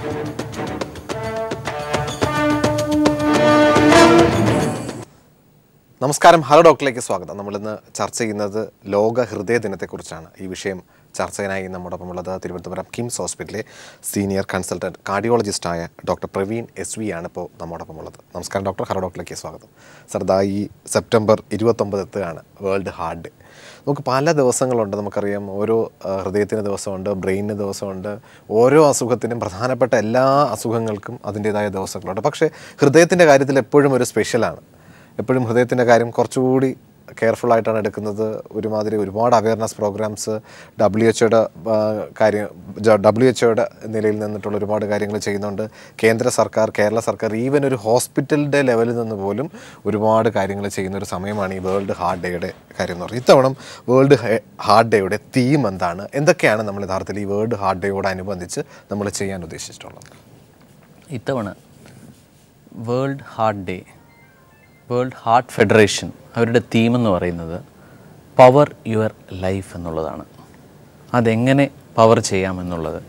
നമസ്കാരം ഹലോ ഡോക്ടറിലേക്ക് സ്വാഗതം നമ്മളിന്ന് ചർച്ച ചെയ്യുന്നത് ലോക ഹൃദയ ദിനത്തെക്കുറിച്ചാണ് ഈ വിഷയം ചർച്ചയിനായി നമ്മോടൊപ്പം ഉള്ളത് തിരുവനന്തപുരം കിംസ് ഹോസ്പിറ്റലിലെ സീനിയർ കൺസൾട്ടൻറ്റ് കാർഡിയോളജിസ്റ്റായ ഡോക്ടർ പ്രവീൺ എസ് വി ആണ് ഇപ്പോൾ നമ്മോടൊപ്പം ഉള്ളത് നമസ്കാരം ഡോക്ടർ ഹലോ ഡോക്ടറിലേക്ക് സ്വാഗതം സർ ദാ ഈ സെപ്റ്റംബർ ഇരുപത്തൊമ്പത് എത്തുകയാണ് വേൾഡ് ഹാർട്ട് ഡേ നമുക്ക് പല ദിവസങ്ങളുണ്ട് നമുക്കറിയാം ഓരോ ആ, ഹൃദയത്തിന് ദിവസമുണ്ട് ബ്രെയിനിന് ദിവസമുണ്ട് ഓരോ അസുഖത്തിനും പ്രധാനപ്പെട്ട എല്ലാ അസുഖങ്ങൾക്കും അതിൻ്റേതായ ദിവസങ്ങളുണ്ട് പക്ഷേ ഹൃദയത്തിൻ്റെ കാര്യത്തിൽ എപ്പോഴും ഒരു സ്പെഷ്യലാണ് എപ്പോഴും ഹൃദയത്തിൻ്റെ കാര്യം കുറച്ചുകൂടി കെയർഫുൾ ആയിട്ടാണ് എടുക്കുന്നത് ഒരുമാതിരി ഒരുപാട് അവയർനെസ് പ്രോഗ്രാംസ് ഡബ്ല്യു എച്ച്ഒയുടെ കാര്യം ഡബ്ല്യു എച്ച്ഒയുടെ നിലയിൽ നിന്നിട്ടുള്ള ഒരുപാട് കാര്യങ്ങൾ ചെയ്യുന്നുണ്ട് കേന്ദ്ര സർക്കാർ കേരള സർക്കാർ ഈവൻ ഒരു ഹോസ്പിറ്റലിൻ്റെ ലെവലിൽ നിന്ന് പോലും ഒരുപാട് കാര്യങ്ങൾ ചെയ്യുന്ന ഒരു സമയമാണ് ഈ വേൾഡ് ഹാർട്ട് ഡേയുടെ കാര്യം എന്ന് പറയുന്നത് ഇത്തവണ വേൾഡ് ഹാർട്ട് ഡേയുടെ തീം എന്താണ് എന്തൊക്കെയാണ് നമ്മൾ യഥാർത്ഥത്തിൽ ഈ വേൾഡ് ഹാർട്ട് ഡേയോടനുബന്ധിച്ച് നമ്മൾ ചെയ്യാൻ ഉദ്ദേശിച്ചിട്ടുള്ളത് ഇത്തവണ world heart day world heart federation അവരുടെ തീം എന്ന് പറയുന്നത് പവർ യുവർ ലൈഫ് എന്നുള്ളതാണ് അതെങ്ങനെ പവർ ചെയ്യാമെന്നുള്ളത്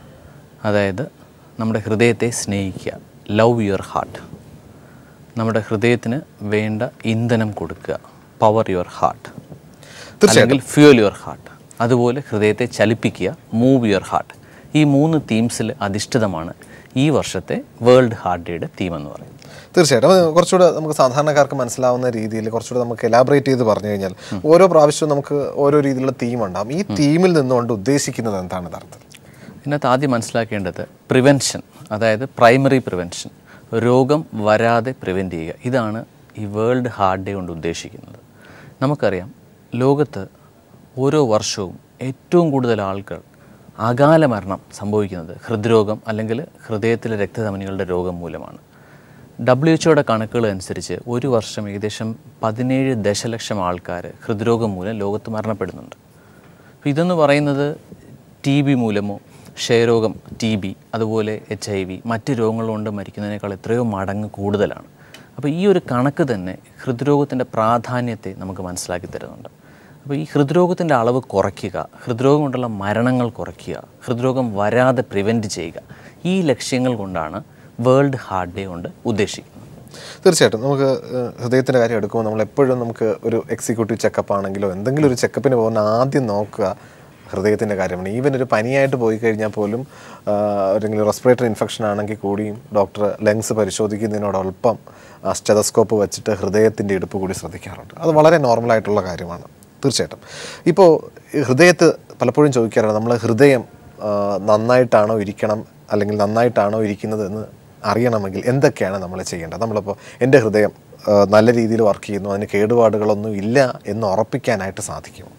അതായത് നമ്മുടെ ഹൃദയത്തെ സ്നേഹിക്കുക ലവ് യുവർ ഹാർട്ട് നമ്മുടെ ഹൃദയത്തിന് വേണ്ട ഇന്ധനം കൊടുക്കുക പവർ യുവർ ഹാർട്ട് അല്ലെങ്കിൽ ഫ്യൂൽ യുവർ ഹാർട്ട് അതുപോലെ ഹൃദയത്തെ ചലിപ്പിക്കുക മൂവ് യുവർ ഹാർട്ട് ഈ മൂന്ന് തീംസിൽ അധിഷ്ഠിതമാണ് ഈ വർഷത്തെ വേൾഡ് ഹാർട്ട് ഡേയുടെ തീം എന്ന് പറയുന്നത് തീർച്ചയായിട്ടും അത് കുറച്ചുകൂടെ നമുക്ക് സാധാരണക്കാർക്ക് മനസ്സിലാവുന്ന രീതിയിൽ കുറച്ചുകൂടെ നമുക്ക് എലാബറേറ്റ് ചെയ്ത് പറഞ്ഞു കഴിഞ്ഞാൽ ഓരോ പ്രാവശ്യവും നമുക്ക് ഓരോ രീതിയിലുള്ള തീം ഉണ്ടാകും ഈ തീമിൽ നിന്നുകൊണ്ട് ഉദ്ദേശിക്കുന്നത് എന്താണ് യഥാർത്ഥത്തിൽ ഇതിനകത്ത് ആദ്യം മനസ്സിലാക്കേണ്ടത് പ്രിവെൻഷൻ അതായത് പ്രൈമറി പ്രിവെൻഷൻ രോഗം വരാതെ പ്രിവെൻറ്റ് ചെയ്യുക ഇതാണ് ഈ വേൾഡ് ഹാർട്ട് ഡേ കൊണ്ട് ഉദ്ദേശിക്കുന്നത് നമുക്കറിയാം ലോകത്ത് ഓരോ വർഷവും ഏറ്റവും കൂടുതൽ ആൾക്കാർ അകാല മരണം സംഭവിക്കുന്നത് ഹൃദ്രോഗം അല്ലെങ്കിൽ ഹൃദയത്തിലെ രക്തധമനികളുടെ രോഗം മൂലമാണ് ഡബ്ല്യു എച്ച്ഒയുടെ കണക്കുകൾ അനുസരിച്ച് ഒരു വർഷം ഏകദേശം പതിനേഴ് ദശലക്ഷം ആൾക്കാർ ഹൃദ്രോഗം മൂലം ലോകത്ത് മരണപ്പെടുന്നുണ്ട് അപ്പോൾ ഇതെന്ന് പറയുന്നത് ടി ബി മൂലമോ ക്ഷയരോഗം ടി ബി അതുപോലെ എച്ച് ഐ വി മറ്റ് രോഗങ്ങൾ കൊണ്ട് മരിക്കുന്നതിനേക്കാൾ എത്രയോ മടങ്ങ് കൂടുതലാണ് അപ്പോൾ ഈ ഒരു കണക്ക് തന്നെ ഹൃദ്രോഗത്തിൻ്റെ പ്രാധാന്യത്തെ നമുക്ക് മനസ്സിലാക്കി തരുന്നുണ്ട് അപ്പോൾ ഈ ഹൃദ്രോഗത്തിൻ്റെ അളവ് കുറയ്ക്കുക ഹൃദ്രോഗം കൊണ്ടുള്ള മരണങ്ങൾ കുറയ്ക്കുക ഹൃദ്രോഗം വരാതെ പ്രിവെൻറ്റ് ചെയ്യുക ഈ ലക്ഷ്യങ്ങൾ കൊണ്ടാണ് വേൾഡ് ഹാർട്ട് ഡേ കൊണ്ട് ഉദ്ദേശിക്കുന്നത് തീർച്ചയായിട്ടും നമുക്ക് ഏഹ്, ഹൃദയത്തിൻ്റെ കാര്യം എടുക്കുമ്പോൾ നമ്മൾ എപ്പോഴും നമുക്ക് ഒരു എക്സിക്യൂട്ടീവ് ചെക്കപ്പ് ആണെങ്കിലോ എന്തെങ്കിലും ഒരു ചെക്കപ്പിന് പോകുന്ന ആദ്യം നോക്കുക ഹൃദയത്തിൻ്റെ കാര്യമാണ് ഈവൻ ഒരു പനിയായിട്ട് പോയി കഴിഞ്ഞാൽ പോലും അല്ലെങ്കിൽ റെസ്പിറേറ്ററി ഇൻഫെക്ഷൻ ആണെങ്കിൽ കൂടിയും ഡോക്ടർ ലങ്സ് പരിശോധിക്കുന്നതിനോടൊപ്പം സ്റ്റെതസ്കോപ്പ് വെച്ചിട്ട് ഹൃദയത്തിൻ്റെ ഇടുപ്പ് കൂടി ശ്രദ്ധിക്കാറുണ്ട് അത് വളരെ നോർമലായിട്ടുള്ള കാര്യമാണ് തീർച്ചയായിട്ടും ഇപ്പോൾ ഹൃദയത്ത് പലപ്പോഴും ചോദിക്കാറുണ്ട് നമ്മൾ ഹൃദയം ആ, നന്നായിട്ടാണോ ഇരിക്കണം അല്ലെങ്കിൽ നന്നായിട്ടാണോ ഇരിക്കുന്നത് എന്ന് അറിയണമെങ്കിൽ എന്തൊക്കെയാണ് നമ്മൾ ചെയ്യേണ്ടത് നമ്മളിപ്പോൾ എൻ്റെ ഹൃദയം ആ, നല്ല രീതിയിൽ വർക്ക് ചെയ്യുന്നു അതിന് കേടുപാടുകളൊന്നും ഇല്ല എന്ന് ഉറപ്പിക്കാനായിട്ട് സാധിക്കുമോ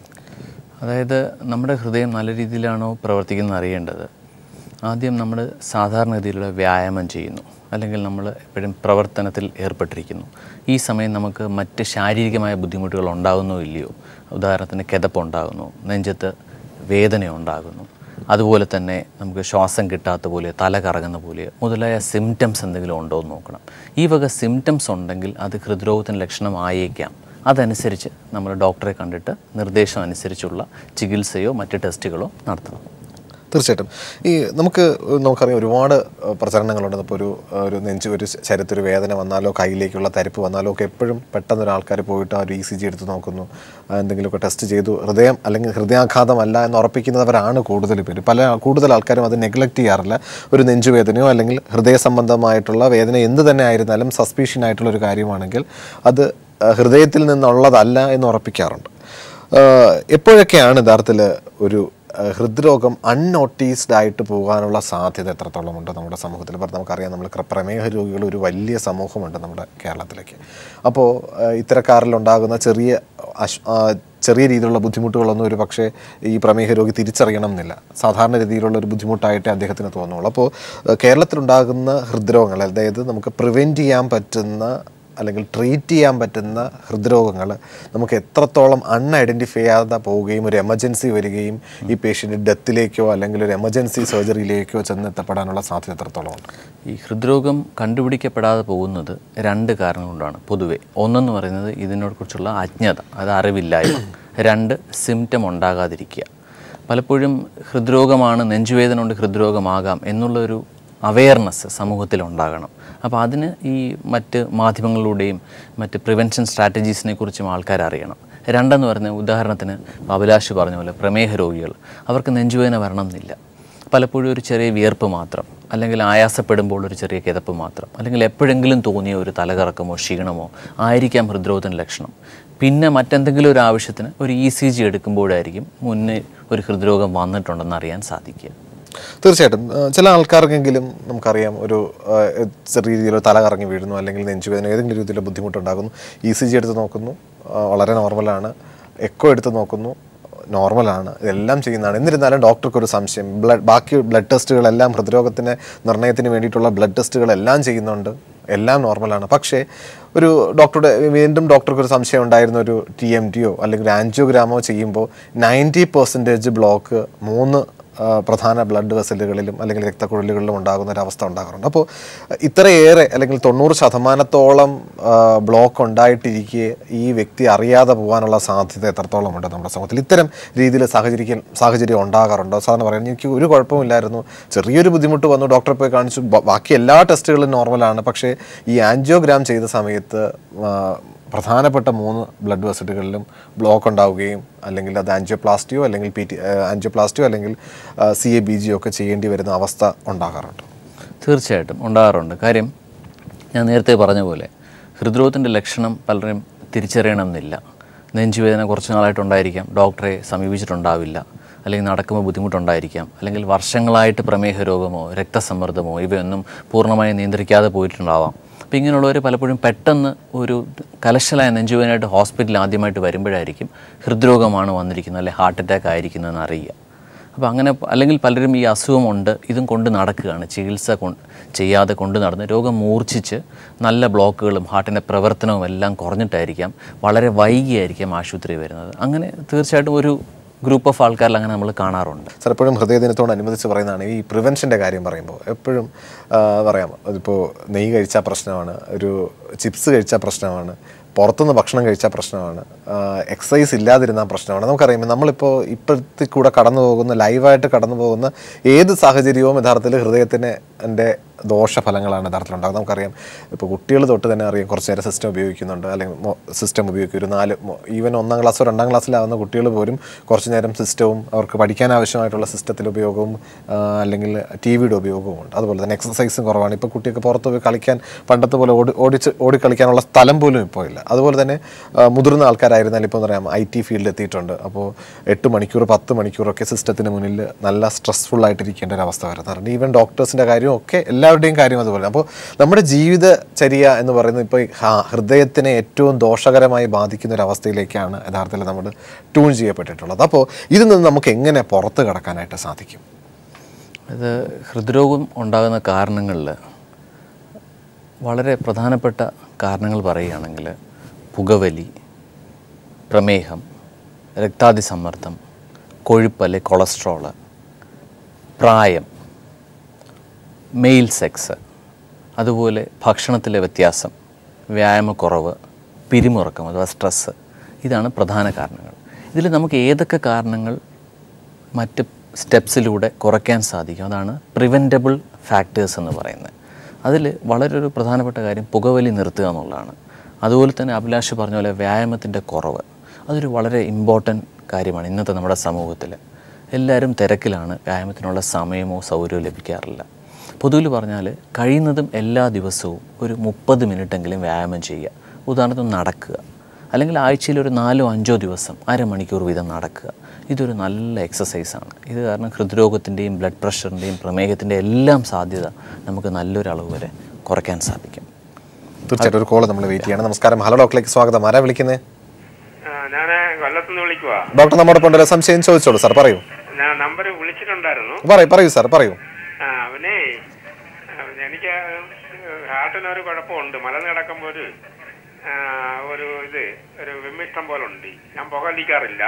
അതായത് നമ്മുടെ ഹൃദയം നല്ല രീതിയിലാണോ പ്രവർത്തിക്കുന്നത് അറിയേണ്ടത് ആദ്യം നമ്മൾ സാധാരണഗതിയിലുള്ള വ്യായാമം ചെയ്യുന്നു അല്ലെങ്കിൽ നമ്മൾ എപ്പോഴും പ്രവർത്തനത്തിൽ ഏർപ്പെട്ടിരിക്കുന്നു ഈ സമയം നമുക്ക് മറ്റ് ശാരീരികമായ ബുദ്ധിമുട്ടുകൾ ഉണ്ടാകുന്നോ ഇല്ലയോ ഉദാഹരണത്തിന് കിതപ്പുണ്ടാകുന്നു നെഞ്ചത്ത് വേദന ഉണ്ടാകുന്നു അതുപോലെ തന്നെ നമുക്ക് ശ്വാസം കിട്ടാത്ത പോലെ തല കറങ്ങുന്ന പോലെ മുതലായ സിംറ്റംസ് എന്തെങ്കിലും ഉണ്ടോ എന്ന് നോക്കണം ഈ വക സിംറ്റംസ് ഉണ്ടെങ്കിൽ അത് ഹൃദ്രോഗത്തിൻ്റെ ലക്ഷണമായേക്കാം അതനുസരിച്ച് നമ്മൾ ഡോക്ടറെ കണ്ടിട്ട് നിർദ്ദേശം അനുസരിച്ചുള്ള ചികിത്സയോ മറ്റ് ടെസ്റ്റുകളോ നടത്തണം തീർച്ചയായിട്ടും ഈ നമുക്ക് നമുക്കറിയാം ഒരുപാട് ഏഹ്, പ്രചരണങ്ങളുണ്ട് ഇപ്പോൾ ഒരു ഒരു നെഞ്ച് ഒരു ശരീരത്തിൽ ഒരു വേദന വന്നാലോ കയ്യിലേക്കുള്ള തരിപ്പ് വന്നാലോ ഒക്കെ എപ്പോഴും പെട്ടെന്ന് ഒരാൾക്കാർ പോയിട്ട് ആ ഒരു ഇ സി ജി എടുത്ത് നോക്കുന്നു ആ, എന്തെങ്കിലുമൊക്കെ ടെസ്റ്റ് ചെയ്തു ഹൃദയം അല്ലെങ്കിൽ ഹൃദയാഘാതമല്ല എന്ന് ഉറപ്പിക്കുന്നവരാണ് കൂടുതൽ പേര് പല കൂടുതൽ ആൾക്കാരും അത് നെഗ്ലക്റ്റ് ചെയ്യാറില്ല ഒരു നെഞ്ചുവേദനയോ അല്ലെങ്കിൽ ഹൃദയ സംബന്ധമായിട്ടുള്ള വേദന എന്ത് തന്നെ ആയിരുന്നാലും സസ്പീഷ്യൻ ആയിട്ടുള്ള ഒരു കാര്യമാണെങ്കിൽ അത് ആ, ഹൃദയത്തിൽ നിന്നുള്ളതല്ല എന്ന് ഉറപ്പിക്കാറുണ്ട് ആഹ് എപ്പോഴൊക്കെയാണ് യഥാർത്ഥത്തിൽ ഒരു ആഹ് ഹൃദ്രോഗം അൺനോട്ടീസ്ഡ് ആയിട്ട് പോകാനുള്ള സാധ്യത എത്രത്തോളം ഉണ്ട് നമ്മുടെ സമൂഹത്തിൽ ഇപ്പോൾ നമുക്കറിയാം നമ്മൾ ക്ര- പ്രമേഹ രോഗികൾ ഒരു വലിയ സമൂഹമുണ്ട് നമ്മുടെ കേരളത്തിലേക്ക് അപ്പോൾ ആഹ് ഇത്തരക്കാരിലുണ്ടാകുന്ന ചെറിയ അശ് ആഹ് ചെറിയ രീതിയിലുള്ള ബുദ്ധിമുട്ടുകളൊന്നും ഒരു പക്ഷേ ഈ പ്രമേഹ രോഗി തിരിച്ചറിയണം എന്നില്ല സാധാരണ രീതിയിലുള്ള ഒരു ബുദ്ധിമുട്ടായിട്ടേ അദ്ദേഹത്തിന് തോന്നുള്ളൂ അപ്പോൾ ആഹ് കേരളത്തിലുണ്ടാകുന്ന ഹൃദ്രോഗങ്ങൾ അതായത് നമുക്ക് പ്രിവെൻറ്റ് ചെയ്യാൻ പറ്റുന്ന അല്ലെങ്കിൽ ട്രീറ്റ് ചെയ്യാൻ പറ്റുന്ന ഹൃദ്രോഗങ്ങൾ നമുക്ക് എത്രത്തോളം അൺഐഡൻറ്റിഫൈ ചെയ്യാതെ പോവുകയും ഒരു എമർജൻസി വരികയും ഈ പേഷ്യൻ്റ് ഡെത്തിലേക്കോ അല്ലെങ്കിൽ ഒരു എമർജൻസി സർജറിയിലേക്കോ ചെന്ന് എത്തപ്പെടാനുള്ള സാധ്യത എത്രത്തോളം ഉണ്ട് ഈ ഹൃദ്രോഗം കണ്ടുപിടിക്കപ്പെടാതെ പോകുന്നത് രണ്ട് കാരണം കൊണ്ടാണ് പൊതുവെ ഒന്നെന്ന് പറയുന്നത് ഇതിനെക്കുറിച്ചുള്ള അജ്ഞത അത് അറിവില്ലായ്മ രണ്ട് സിംറ്റം ഉണ്ടാകാതിരിക്കുക പലപ്പോഴും ഹൃദ്രോഗമാണ് നെഞ്ചുവേദന കൊണ്ട് ഹൃദ്രോഗമാകാം എന്നുള്ളൊരു അവെയർനെസ് സമൂഹത്തിൽ ഉണ്ടാകണം അപ്പോൾ അതിന് ഈ മറ്റ് മാധ്യമങ്ങളിലൂടെയും മറ്റ് പ്രിവെൻഷൻ സ്ട്രാറ്റജീസിനെ കുറിച്ചും ആൾക്കാർ അറിയണം രണ്ടെന്ന് പറഞ്ഞ ഉദാഹരണത്തിന് അഭിലാഷ് പറഞ്ഞ പോലെ പ്രമേഹ രോഗികൾ അവർക്ക് നെഞ്ചുവേദന വരണം എന്നില്ല പലപ്പോഴും ഒരു ചെറിയ വിയർപ്പ് മാത്രം അല്ലെങ്കിൽ ആയാസപ്പെടുമ്പോൾ ഒരു ചെറിയ കിതപ്പ് മാത്രം അല്ലെങ്കിൽ എപ്പോഴെങ്കിലും തോന്നിയ ഒരു തലകറക്കമോ ക്ഷീണമോ ആയിരിക്കാം ഹൃദ്രോഗത്തിൻ്റെ ലക്ഷണം പിന്നെ മറ്റെന്തെങ്കിലും ഒരു ആവശ്യത്തിന് ഒരു ഇ സി ജി എടുക്കുമ്പോഴായിരിക്കും മുന്നേ ഒരു ഹൃദ്രോഗം വന്നിട്ടുണ്ടെന്ന് അറിയാൻ സാധിക്കുക തീർച്ചയായിട്ടും ആ, ചില ആൾക്കാർക്കെങ്കിലും നമുക്കറിയാം ഒരു ആ, ചെറിയ രീതിയിൽ തല കറങ്ങി വീഴുന്നു അല്ലെങ്കിൽ നെഞ്ചുവേദന ഏതെങ്കിലും രീതിയിലുള്ള ബുദ്ധിമുട്ടുണ്ടാകുന്നു ഇ സി ജി എടുത്ത് നോക്കുന്നു ആ, വളരെ നോർമലാണ് എക്കോ എടുത്ത് നോക്കുന്നു നോർമലാണ് ഇതെല്ലാം ചെയ്യുന്നതാണ് എന്നിരുന്നാലും ഡോക്ടർക്ക് ഒരു സംശയം ബ്ലഡ് ബാക്കി ബ്ലഡ് ടെസ്റ്റുകളെല്ലാം ഹൃദ്രോഗത്തിന് നിർണയത്തിന് വേണ്ടിയിട്ടുള്ള ബ്ലഡ് ടെസ്റ്റുകളെല്ലാം ചെയ്യുന്നുണ്ട് എല്ലാം നോർമലാണ് പക്ഷേ ഒരു ഡോക്ടറുടെ വീണ്ടും ഡോക്ടർക്ക് ഒരു സംശയം ഉണ്ടായിരുന്ന ഒരു ടി എം ടിയോ അല്ലെങ്കിൽ ആൻജിയോഗ്രാമോ ചെയ്യുമ്പോൾ നയൻറ്റി പെർസെൻറ്റേജ് ബ്ലോക്ക് മൂന്ന് ആ, പ്രധാന ബ്ലഡ് വെസലുകളിലും അല്ലെങ്കിൽ രക്തക്കുഴലുകളിലും ഉണ്ടാകുന്ന ഒരു അവസ്ഥ ഉണ്ടാകാറുണ്ട് അപ്പോൾ ഇത്രയേറെ അല്ലെങ്കിൽ തൊണ്ണൂറ് ശതമാനത്തോളം ആ, ബ്ലോക്ക് ഉണ്ടായിട്ടിരിക്കെ ഈ വ്യക്തി അറിയാതെ പോകാനുള്ള സാധ്യത എത്രത്തോളം ഉണ്ട് നമ്മുടെ സമൂഹത്തിൽ ഇത്തരം രീതിയിൽ സാഹചര്യം സാഹചര്യം ഉണ്ടാകാറുണ്ടോ സാധാരണ പറയാൻ എനിക്ക് ഒരു കുഴപ്പമില്ലായിരുന്നു ചെറിയൊരു ബുദ്ധിമുട്ട് വന്നു ഡോക്ടറെ പോയി കാണിച്ചു ബ- ബാക്കി എല്ലാ ടെസ്റ്റുകളും നോർമലാണ് പക്ഷേ ഈ ആൻജിയോഗ്രാം ചെയ്ത സമയത്ത് ആ, പ്രധാനപ്പെട്ട മൂന്ന് ബ്ലഡ് വെസലുകളിലും ബ്ലോക്ക് ഉണ്ടാവുകയും അല്ലെങ്കിൽ അത് ആൻജിയോപ്ലാസ്റ്റിയോ അല്ലെങ്കിൽ പി ടി ആൻജിയോപ്ലാസ്റ്റിയോ അല്ലെങ്കിൽ സി എ ബി ജിയോ ഒക്കെ ചെയ്യേണ്ടി വരുന്ന അവസ്ഥ ഉണ്ടാകാറുണ്ട് തീർച്ചയായിട്ടും ഉണ്ടാകാറുണ്ട് കാര്യം ഞാൻ നേരത്തെ പറഞ്ഞ പോലെ ഹൃദ്രോഗത്തിൻ്റെ ലക്ഷണം പലരും തിരിച്ചറിയണമെന്നില്ല നെഞ്ചുവേദന കുറച്ച് നാളായിട്ടുണ്ടായിരിക്കാം ഡോക്ടറെ സമീപിച്ചിട്ടുണ്ടാവില്ല അല്ലെങ്കിൽ നടക്കുമ്പോൾ ബുദ്ധിമുട്ടുണ്ടായിരിക്കാം അല്ലെങ്കിൽ വർഷങ്ങളായിട്ട് പ്രമേഹ രോഗമോ രക്തസമ്മർദ്ദമോ ഇവയൊന്നും പൂർണ്ണമായി നിയന്ത്രിക്കാതെ പോയിട്ടുണ്ടാവാം അപ്പോൾ ഇങ്ങനെയുള്ളവർ പലപ്പോഴും പെട്ടെന്ന് ഒരു കലശലായ നെഞ്ചുവേദനയായിട്ട് ഹോസ്പിറ്റലിൽ ആദ്യമായിട്ട് വരുമ്പോഴായിരിക്കും ഹൃദ്രോഗമാണ് വന്നിരിക്കുന്നത് അല്ലെങ്കിൽ ഹാർട്ട് അറ്റാക്ക് ആയിരിക്കുന്നതെന്ന് അറിയുക അപ്പോൾ അങ്ങനെ പ- അല്ലെങ്കിൽ പലരും ഈ അസുഖമുണ്ട് ഇതും കൊണ്ട് നടക്കുകയാണ് ചികിത്സ കൊണ്ട് ചെയ്യാതെ കൊണ്ട് നടന്ന് രോഗം മൂർച്ഛിച്ച് നല്ല ബ്ലോക്കുകളും ഹാർട്ടിൻ്റെ പ്രവർത്തനവും എല്ലാം കുറഞ്ഞിട്ടായിരിക്കാം വളരെ വൈകിയായിരിക്കാം ആശുപത്രി വരുന്നത് അങ്ങനെ തീർച്ചയായിട്ടും ഒരു ഗ്രൂപ്പ് ഓഫ് ആൾക്കാരിൽ അങ്ങനെ നമ്മൾ കാണാറുണ്ട് സാർ എപ്പോഴും ഹൃദയദിനത്തോടനുബന്ധിച്ച് പറയുന്നതാണ് ഈ പ്രിവെൻഷൻ്റെ കാര്യം പറയുമ്പോൾ എപ്പോഴും ആ, പറയാം അതിപ്പോൾ നെയ്യ് കഴിച്ചാൽ പ്രശ്നമാണ് ഒരു ചിപ്സ് കഴിച്ചാൽ പ്രശ്നമാണ് പുറത്തുനിന്ന് ഭക്ഷണം കഴിച്ചാൽ പ്രശ്നമാണ് എക്സസൈസ് ഇല്ലാതിരുന്നാൽ പ്രശ്നമാണ് നമുക്കറിയാം നമ്മളിപ്പോൾ ഇപ്പോഴത്തെ കൂടെ കടന്നു പോകുന്ന ലൈവായിട്ട് കടന്നു പോകുന്ന ഏത് സാഹചര്യവും യഥാർത്ഥത്തിൽ ഹൃദയത്തിന് എൻ്റെ ദോഷഫലങ്ങളാണ് യഥാർത്ഥത്തിൽ ഉണ്ടാകുന്നത് നമുക്കറിയാം ഇപ്പോൾ കുട്ടികൾ തൊട്ട് തന്നെ അറിയാം കുറച്ച് നേരം സിസ്റ്റം ഉപയോഗിക്കുന്നുണ്ട് അല്ലെങ്കിൽ സിസ്റ്റം ഉപയോഗിക്കും ഒരു നാല് ഈവൻ ഒന്നാം ക്ലാസ്സോ രണ്ടാം ക്ലാസ്സിലാവുന്ന കുട്ടികൾ പോലും കുറച്ച് നേരം സിസ്റ്റവും അവർക്ക് പഠിക്കാൻ ആവശ്യമായിട്ടുള്ള സിസ്റ്റത്തിൻ്റെ ഉപയോഗവും ആ, അല്ലെങ്കിൽ ടി വിയുടെ ഉപയോഗവും ഉണ്ട് അതുപോലെ തന്നെ എക്സസൈസും കുറവാണ് ഇപ്പോൾ കുട്ടിയൊക്കെ പുറത്ത് പോയി കളിക്കാൻ പണ്ടത്തെ പോലെ ഓടി ഓടിച്ച് ഓടിക്കളിക്കാനുള്ള സ്ഥലം പോലും ഇപ്പോൾ ഇല്ല അതുപോലെ തന്നെ ആ, മുതിർന്ന ആൾക്കാരായിരുന്നാൽ ഇപ്പോൾ പറയാം ഐ ടി ഫീൽഡിൽ എത്തിയിട്ടുണ്ട് അപ്പോൾ എട്ട് മണിക്കൂർ പത്ത് മണിക്കൂറൊക്കെ സിസ്റ്റത്തിന് മുന്നിൽ നല്ല സ്ട്രെസ്ഫുൾ ആയിട്ടിരിക്കേണ്ട ഒരു അവസ്ഥ വരുന്നുണ്ട് ഈവൻ ഡോക്ടേഴ്സിൻ്റെ കാര്യവും ഒക്കെ എല്ലാവരുടെയും കാര്യം അതുപോലെ അപ്പോൾ നമ്മുടെ ജീവിതചര്യ എന്ന് പറയുന്നത് ഇപ്പോൾ ഈ ഹ- ഹൃദയത്തിനെ ഏറ്റവും ദോഷകരമായി ബാധിക്കുന്ന ഒരു അവസ്ഥയിലേക്കാണ് യഥാർത്ഥത്തിൽ നമ്മൾ ട്യൂൺ ചെയ്യപ്പെട്ടിട്ടുള്ളത് അപ്പോൾ ഇതിൽ നിന്ന് നമുക്ക് എങ്ങനെ പുറത്ത് കടക്കാനായിട്ട് സാധിക്കും ഇത് ഹൃദ്രോഗം ഉണ്ടാകുന്ന കാരണങ്ങളിൽ വളരെ പ്രധാനപ്പെട്ട കാരണങ്ങൾ പറയുകയാണെങ്കിൽ പുകവലി പ്രമേഹം രക്താതിസമ്മർദ്ദം കൊഴുപ്പ് അല്ലെ കൊളസ്ട്രോള് പ്രായം മെയിൽ സെക്സ് അതുപോലെ ഭക്ഷണത്തിലെ വ്യത്യാസം വ്യായാമക്കുറവ് പിരിമുറക്കം അഥവാ സ്ട്രെസ്സ് ഇതാണ് പ്രധാന കാരണങ്ങൾ ഇതിൽ നമുക്ക് ഏതൊക്കെ കാരണങ്ങൾ മറ്റ് സ്റ്റെപ്സിലൂടെ കുറയ്ക്കാൻ സാധിക്കും അതാണ് പ്രിവെൻറ്റബിൾ ഫാക്ടേഴ്സ് എന്ന് പറയുന്നത് അതിൽ വളരെ ഒരു പ്രധാനപ്പെട്ട കാര്യം പുകവലി നിർത്തുക എന്നുള്ളതാണ് അതുപോലെ തന്നെ അഭിലാഷ് പറഞ്ഞ പോലെ വ്യായാമത്തിൻ്റെ കുറവ് അതൊരു വളരെ ഇമ്പോർട്ടൻറ്റ് കാര്യമാണ് ഇന്നത്തെ നമ്മുടെ സമൂഹത്തിൽ എല്ലാവരും തിരക്കിലാണ് വ്യായാമത്തിനുള്ള സമയമോ സൗകര്യമോ ലഭിക്കാറില്ല പൊതുവിൽ പറഞ്ഞാൽ കഴിയുന്നതും എല്ലാ ദിവസവും ഒരു മുപ്പത് മിനിറ്റെങ്കിലും വ്യായാമം ചെയ്യുക ഉദാഹരണത്തിന് നടക്കുക അല്ലെങ്കിൽ ആഴ്ചയിൽ ഒരു നാലോ അഞ്ചോ ദിവസം അരമണിക്കൂർ വീതം നടക്കുക ഇതൊരു നല്ല എക്സസൈസാണ് ഇത് കാരണം ഹൃദ്രോഗത്തിൻ്റെയും ബ്ലഡ് പ്രഷറിൻ്റെയും പ്രമേഹത്തിൻ്റെ എല്ലാം സാധ്യത നമുക്ക് നല്ലൊരു അളവ് വരെ കുറയ്ക്കാൻ സാധിക്കും തീർച്ചയായിട്ടും ഒരു കോള് നമ്മൾ വെയിറ്റ് ചെയ്യണം നമസ്കാരം ഹലോ ഡോക്ടറിലേക്ക് സ്വാഗതം ആരാ വിളിക്കുന്നത് ഞാൻ കൊല്ലത്തുനിന്ന് വിളിക്കുവാ ഡോക്ടർ നമ്മോടൊപ്പം ഉണ്ടല്ലോ സംശയം ചോദിച്ചോളൂ സാർ പറയൂ ഞാൻ നമ്പർ വിളിച്ചിട്ടുണ്ടായിരുന്നു പറയൂ പറയൂ സാർ പറയൂ ആ, അവനെ ആ, എനിക്ക് ഹാർട്ടിനൊരു കുഴപ്പമുണ്ട് മല നടക്കുമ്പോൾ ഒരു ആ, ഒരു ഇത് ഒരു വിമ്മിഷ്ടം പോലെ ഉണ്ട് ഞാൻ പുകവലിക്കാറില്ല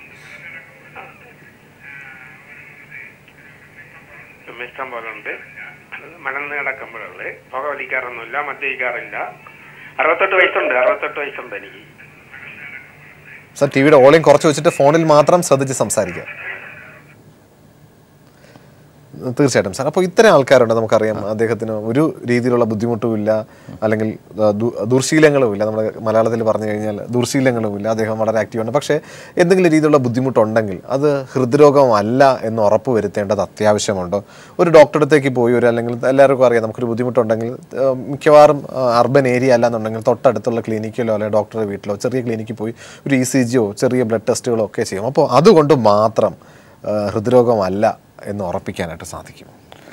വിമ്മിഷ്ടം പോലെ ഉണ്ട് മലന്ന് കിടക്കുമ്പോഴുള്ളത് പുകവലിക്കാറൊന്നുമില്ല മദ്യപിക്കാറില്ല അറുപത്തെട്ട് വയസ്സുണ്ട് അറുപത്തെട്ട് വയസ്സുണ്ട് എനിക്ക് സാർ ടി വിയുടെ ഓളിയും കുറച്ച് വെച്ചിട്ട് ഫോണിൽ മാത്രം ശ്രദ്ധിച്ച് സംസാരിക്കുക തീർച്ചയായിട്ടും സാർ അപ്പോൾ ഇത്തരം ആൾക്കാരുണ്ട് നമുക്കറിയാം അദ്ദേഹത്തിന് ഒരു രീതിയിലുള്ള ബുദ്ധിമുട്ടുമില്ല അല്ലെങ്കിൽ ആ, ദു- ദുർശീലങ്ങളുമില്ല നമ്മുടെ മലയാളത്തിൽ പറഞ്ഞു കഴിഞ്ഞാൽ ദുർശീലങ്ങളുമില്ല അദ്ദേഹം വളരെ ആക്റ്റീവാണ് പക്ഷേ എന്തെങ്കിലും രീതിയിലുള്ള ബുദ്ധിമുട്ടുണ്ടെങ്കിൽ അത് ഹൃദ്രോഗമല്ല എന്ന് ഉറപ്പ് വരുത്തേണ്ടത് അത്യാവശ്യമുണ്ടോ ഒരു ഡോക്ടറെ അടുത്തേക്ക് പോയി ഒരു അല്ലെങ്കിൽ എല്ലാവർക്കും അറിയാം നമുക്കൊരു ബുദ്ധിമുട്ടുണ്ടെങ്കിൽ ആ, മിക്കവാറും അർബൻ ഏരിയ അല്ലാന്നുണ്ടെങ്കിൽ തൊട്ടടുത്തുള്ള ക്ലിനിക്കിലോ അല്ലെങ്കിൽ ഡോക്ടറുടെ വീട്ടിലോ ചെറിയ ക്ലിനിക്കിൽ പോയി ഒരു ഇ സി ജിയോ ചെറിയ ബ്ലഡ് ടെസ്റ്റുകളോ ഒക്കെ ചെയ്യും അപ്പോൾ അതുകൊണ്ട് മാത്രം ആ, ഹൃദ്രോഗമല്ല എന്ന് ഉറപ്പിക്കാനായിട്ട് സാധിക്കും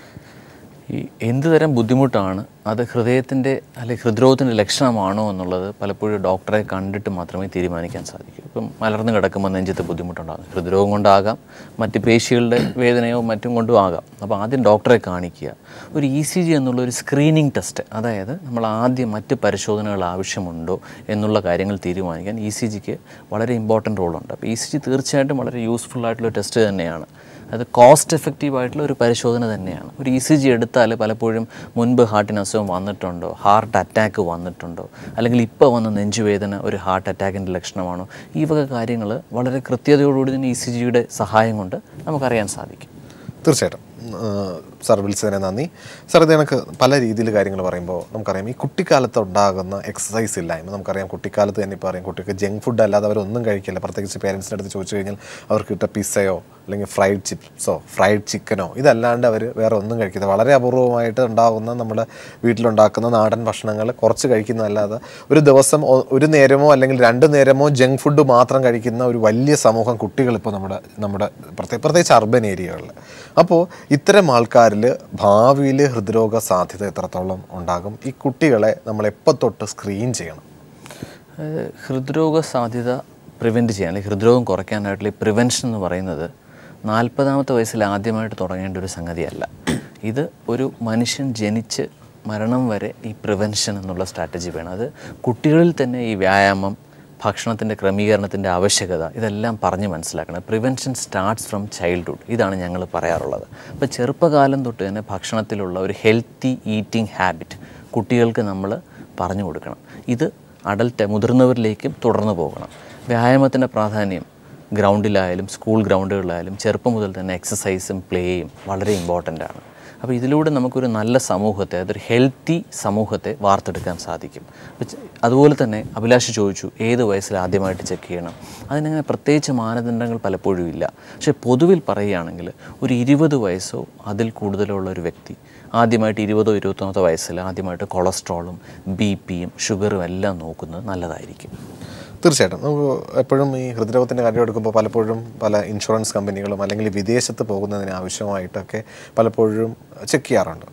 ഈ എന്ത് തരം ബുദ്ധിമുട്ടാണ് അത് ഹൃദയത്തിൻ്റെ അല്ലെങ്കിൽ ഹൃദ്രോഗത്തിൻ്റെ ലക്ഷണമാണോ എന്നുള്ളത് പലപ്പോഴും ഡോക്ടറെ കണ്ടിട്ട് മാത്രമേ തീരുമാനിക്കാൻ സാധിക്കൂ ഇപ്പം മലർന്ന് കിടക്കുമ്പോൾ നെഞ്ചത്ത് ബുദ്ധിമുട്ടുണ്ടാകും ഹൃദ്രോഗം കൊണ്ടാകാം മറ്റ് പേശികളുടെ വേദനയോ മറ്റും കൊണ്ടും ആകാം അപ്പോൾ ആദ്യം ഡോക്ടറെ കാണിക്കുക ഒരു ഇ സി ജി എന്നുള്ള ഒരു സ്ക്രീനിങ് ടെസ്റ്റ് അതായത് നമ്മൾ ആദ്യം മറ്റ് പരിശോധനകൾ ആവശ്യമുണ്ടോ എന്നുള്ള കാര്യങ്ങൾ തീരുമാനിക്കാൻ ഇ സി ജിക്ക് വളരെ ഇമ്പോർട്ടൻ്റ് റോളുണ്ട് അപ്പോൾ ഇ സി ജി തീർച്ചയായിട്ടും വളരെ യൂസ്ഫുൾ ആയിട്ടുള്ള ടെസ്റ്റ് തന്നെയാണ് അത് കോസ്റ്റ് എഫക്റ്റീവ് ആയിട്ടുള്ള ഒരു പരിശോധന തന്നെയാണ് ഒരു ഇ സി ജി എടുത്താൽ പലപ്പോഴും മുൻപ് ഹാർട്ടിന് അസുഖം വന്നിട്ടുണ്ടോ ഹാർട്ട് അറ്റാക്ക് വന്നിട്ടുണ്ടോ അല്ലെങ്കിൽ ഇപ്പോൾ വന്ന നെഞ്ചുവേദന ഒരു ഹാർട്ട് അറ്റാക്കിൻ്റെ ലക്ഷണമാണോ ഈ വക കാര്യങ്ങൾ വളരെ കൃത്യതയോടുകൂടി തന്നെ ഇ സി ജിയുടെ സഹായം കൊണ്ട് നമുക്കറിയാൻ സാധിക്കും തീർച്ചയായിട്ടും ആ, സാർ വിളിച്ചതിനെ നന്ദി സാർ ഇത് കണക്ക് പല രീതിയിൽ കാര്യങ്ങൾ പറയുമ്പോൾ നമുക്കറിയാം ഈ കുട്ടിക്കാലത്ത് ഉണ്ടാകുന്ന എക്സസൈസ് ഇല്ലായ്മ നമുക്കറിയാം കുട്ടിക്കാലത്ത് തന്നെ ഇപ്പോൾ അറിയാം കുട്ടിക്ക് ജങ്ക് ഫുഡ് അല്ലാതെ അവരൊന്നും കഴിക്കില്ല പ്രത്യേകിച്ച് പേരൻസിൻ്റെ അടുത്ത് ചോദിച്ചു കഴിഞ്ഞാൽ അവർക്ക് കിട്ടുക പിസ്സയോ അല്ലെങ്കിൽ ഫ്രൈഡ് ചിപ്സോ ഫ്രൈഡ് ചിക്കനോ ഇതല്ലാണ്ട് അവർ വേറെ ഒന്നും കഴിക്കില്ല വളരെ അപൂർവമായിട്ട് ഉണ്ടാകുന്ന നമ്മുടെ വീട്ടിലുണ്ടാക്കുന്ന നാടൻ ഭക്ഷണങ്ങൾ കുറച്ച് കഴിക്കുന്നതല്ലാതെ ഒരു ദിവസം ഒ- ഒരു നേരമോ അല്ലെങ്കിൽ രണ്ട് നേരമോ ജങ്ക് ഫുഡ് മാത്രം കഴിക്കുന്ന ഒരു വലിയ സമൂഹം കുട്ടികൾ ഇപ്പോൾ നമ്മുടെ നമ്മുടെ പ്രത്യേക പ്രത്യേകിച്ച് അർബൻ ഏരിയകളിൽ അപ്പോൾ ഇത്തരം ആൾക്കാരിൽ ഭാവിയിൽ ഹൃദ്രോഗ സാധ്യത എത്രത്തോളം ഉണ്ടാകും ഈ കുട്ടികളെ നമ്മൾ എപ്പോൾ തൊട്ട് സ്ക്രീൻ ചെയ്യണം അതായത് ഹൃദ്രോഗ സാധ്യത പ്രിവെൻറ്റ് ചെയ്യാൻ അല്ലെങ്കിൽ ഹൃദ്രോഗം കുറയ്ക്കാനായിട്ടുള്ള ഈ പ്രിവെൻഷൻ എന്ന് പറയുന്നത് നാൽപ്പതാമത്തെ വയസ്സിൽ ആദ്യമായിട്ട് തുടങ്ങേണ്ട ഒരു സംഗതിയല്ല ഇത് ഒരു മനുഷ്യൻ ജനിച്ച് മരണം വരെ ഈ പ്രിവെൻഷൻ എന്നുള്ള സ്ട്രാറ്റജി വേണം അത് കുട്ടികളിൽ തന്നെ ഈ വ്യായാമം ഭക്ഷണത്തിൻ്റെ ക്രമീകരണത്തിൻ്റെ ആവശ്യകത ഇതെല്ലാം പറഞ്ഞ് മനസ്സിലാക്കണം പ്രിവെൻഷൻ സ്റ്റാർട്ട്സ് ഫ്രം ചൈൽഡ്ഹുഡ് ഇതാണ് ഞങ്ങൾ പറയാറുള്ളത് അപ്പോൾ ചെറുപ്പകാലം തൊട്ട് തന്നെ ഭക്ഷണത്തിലുള്ള ഒരു ഹെൽത്തി ഈറ്റിംഗ് ഹാബിറ്റ് കുട്ടികൾക്ക് നമ്മൾ പറഞ്ഞു കൊടുക്കണം ഇത് അഡൽട്ട് മുതിർന്നവരിലേക്കും തുടർന്നു പോകണം വ്യായാമത്തിൻ്റെ പ്രാധാന്യം ഗ്രൗണ്ടിലായാലും സ്കൂൾ ഗ്രൗണ്ടുകളിലായാലും ചെറുപ്പം മുതൽ തന്നെ എക്സസൈസും പ്ലേയും വളരെ ഇമ്പോർട്ടൻ്റ് ആണ് അപ്പോൾ ഇതിലൂടെ നമുക്കൊരു നല്ല സമൂഹത്തെ അതൊരു ഹെൽത്തി സമൂഹത്തെ വാർത്തെടുക്കാൻ സാധിക്കും അപ്പോൾ ചെ- അതുപോലെ തന്നെ അഭിലാഷ് ചോദിച്ചു ഏത് വയസ്സിൽ ആദ്യമായിട്ട് ചെക്ക് ചെയ്യണം അതിനങ്ങനെ പ്രത്യേകിച്ച് മാനദണ്ഡങ്ങൾ പലപ്പോഴും ഇല്ല പക്ഷേ പൊതുവിൽ പറയുകയാണെങ്കിൽ ഒരു ഇരുപത് വയസ്സോ അതിൽ കൂടുതലോ ഉള്ള ഒരു വ്യക്തി ആദ്യമായിട്ട് ഇരുപതോ ഇരുപത്തൊന്നോ വയസ്സിൽ ആദ്യമായിട്ട് കൊളസ്ട്രോളും ബി പിയും ഷുഗറും എല്ലാം നോക്കുന്നത് നല്ലതായിരിക്കും തീർച്ചയായിട്ടും നമുക്ക് എപ്പോഴും ഈ ഹൃദ്രോഗത്തിൻ്റെ കാര്യം എടുക്കുമ്പോൾ പലപ്പോഴും പല ഇൻഷുറൻസ് കമ്പനികളും അല്ലെങ്കിൽ വിദേശത്ത് പോകുന്നതിന് ആവശ്യമായിട്ടൊക്കെ പലപ്പോഴും ചെക്ക് ചെയ്യാറുണ്ട്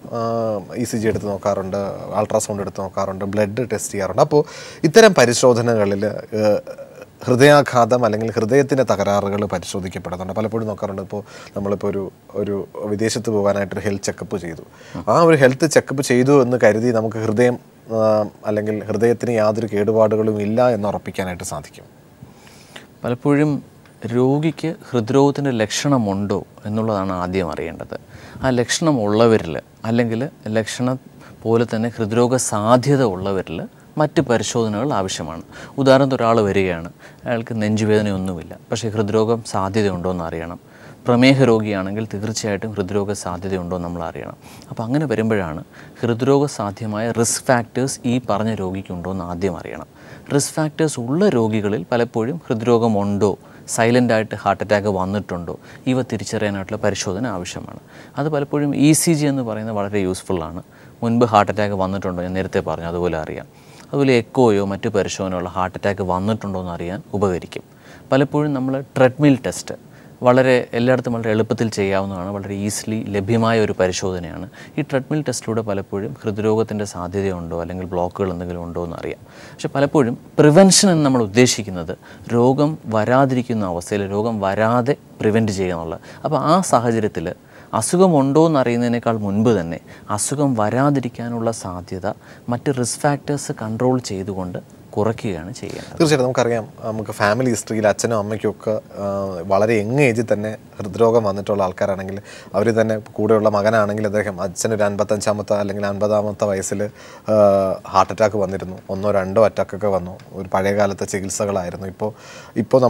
ഇ സി ജി എടുത്ത് നോക്കാറുണ്ട് അൾട്രാസൗണ്ട് എടുത്ത് നോക്കാറുണ്ട് ബ്ലഡ് ടെസ്റ്റ് ചെയ്യാറുണ്ട് അപ്പോൾ ഇത്തരം പരിശോധനകളിൽ ഹൃദയാഘാതം അല്ലെങ്കിൽ ഹൃദയത്തിൻ്റെ തകരാറുകൾ പരിശോധിക്കപ്പെടുന്നുണ്ട് പലപ്പോഴും നോക്കാറുണ്ട് ഇപ്പോൾ നമ്മളിപ്പോൾ ഒരു ഒരു വിദേശത്ത് പോകാനായിട്ടൊരു ഹെൽത്ത് ചെക്കപ്പ് ചെയ്തു ആ ഒരു ഹെൽത്ത് ചെക്കപ്പ് ചെയ്തു എന്ന് കരുതി നമുക്ക് ഹൃദയം ആ, അല്ലെങ്കിൽ ഹൃദയത്തിന് യാതൊരു കേടുപാടുകളും ഇല്ല എന്ന് ഉറപ്പിക്കാനായിട്ട് സാധിക്കും പലപ്പോഴും രോഗിക്ക് ഹൃദ്രോഗത്തിൻ്റെ ലക്ഷണമുണ്ടോ എന്നുള്ളതാണ് ആദ്യം അറിയേണ്ടത് ആ ലക്ഷണം ഉള്ളവരിൽ അല്ലെങ്കിൽ ലക്ഷണം പോലെ തന്നെ ഹൃദ്രോഗ സാധ്യത ഉള്ളവരിൽ മറ്റ് പരിശോധനകൾ ആവശ്യമാണ് ഉദാഹരണത്തിന് ഒരാൾ വരികയാണ് അയാൾക്ക് നെഞ്ചുവേദനയൊന്നുമില്ല പക്ഷേ ഹൃദ്രോഗം സാധ്യതയുണ്ടോ എന്ന് അറിയണം പ്രമേഹ രോഗിയാണെങ്കിൽ തീർച്ചയായിട്ടും ഹൃദ്രോഗ സാധ്യതയുണ്ടോ എന്ന് നമ്മൾ അറിയണം അപ്പോൾ അങ്ങനെ വരുമ്പോഴാണ് ഹൃദ്രോഗ സാധ്യമായ റിസ്ക് ഫാക്ടേഴ്സ് ഈ പറഞ്ഞ രോഗിക്കുണ്ടോ എന്ന് ആദ്യം അറിയണം റിസ്ക് ഫാക്ടേഴ്സ് ഉള്ള രോഗികളിൽ പലപ്പോഴും ഹൃദ്രോഗമുണ്ടോ സൈലൻ്റ് ആയിട്ട് ഹാർട്ട് അറ്റാക്ക് വന്നിട്ടുണ്ടോ ഇവ തിരിച്ചറിയാനായിട്ടുള്ള പരിശോധന ആവശ്യമാണ് അത് പലപ്പോഴും ഇ സി ജി എന്ന് പറയുന്നത് വളരെ യൂസ്ഫുള്ളാണ് മുൻപ് ഹാർട്ട് അറ്റാക്ക് വന്നിട്ടുണ്ടോ ഞാൻ നേരത്തെ പറഞ്ഞു അതുപോലെ അറിയാം അതുപോലെ എക്കോയോ മറ്റു പരിശോധനകളോ ഹാർട്ട് അറ്റാക്ക് വന്നിട്ടുണ്ടോ എന്ന് അറിയാൻ ഉപകരിക്കും പലപ്പോഴും നമ്മൾ ട്രെഡ്മിൽ ടെസ്റ്റ് വളരെ എല്ലായിടത്തും വളരെ എളുപ്പത്തിൽ ചെയ്യാവുന്നതാണ് വളരെ ഈസിലി ലഭ്യമായ ഒരു പരിശോധനയാണ് ഈ ട്രെഡ്മിൽ ടെസ്റ്റിലൂടെ പലപ്പോഴും ഹൃദ്രോഗത്തിൻ്റെ സാധ്യതയുണ്ടോ അല്ലെങ്കിൽ ബ്ലോക്കുകൾ എന്തെങ്കിലും ഉണ്ടോ എന്ന് അറിയാം പക്ഷെ പലപ്പോഴും പ്രിവെൻഷൻ എന്ന് നമ്മൾ ഉദ്ദേശിക്കുന്നത് രോഗം വരാതിരിക്കുന്ന അവസ്ഥയിൽ രോഗം വരാതെ പ്രിവെൻറ്റ് ചെയ്യുക എന്നുള്ളത് അപ്പോൾ ആ സാഹചര്യത്തിൽ അസുഖമുണ്ടോ എന്ന് അറിയുന്നതിനേക്കാൾ മുൻപ് തന്നെ അസുഖം വരാതിരിക്കാനുള്ള സാധ്യത മറ്റ് റിസ്ക് ഫാക്ടേഴ്സ് കൺട്രോൾ ചെയ്തുകൊണ്ട് കുറയ്ക്കുകയാണ് ചെയ്യേണ്ടത് തീർച്ചയായിട്ടും നമുക്കറിയാം നമുക്ക് ഫാമിലി ഹിസ്റ്ററിയിൽ അച്ഛനും അമ്മയ്ക്കും ഒക്കെ ആ, വളരെ യങ് ഏജിൽ തന്നെ ഹൃദ്രോഗം വന്നിട്ടുള്ള ആൾക്കാരാണെങ്കിൽ അവർ തന്നെ കൂടെയുള്ള മകനാണെങ്കിൽ അദ്ദേഹം അച്ഛനൊരു അൻപത്തഞ്ചാമത്തെ അല്ലെങ്കിൽ അൻപതാമത്തെ വയസ്സിൽ ഹാർട്ട് അറ്റാക്ക് വന്നിരുന്നു ഒന്നോ രണ്ടോ അറ്റാക്കൊക്കെ വന്നു ഒരു പഴയ കാലത്തെ ചികിത്സകളായിരുന്നു ഇപ്പോൾ ഇപ്പോൾ നമ്മൾ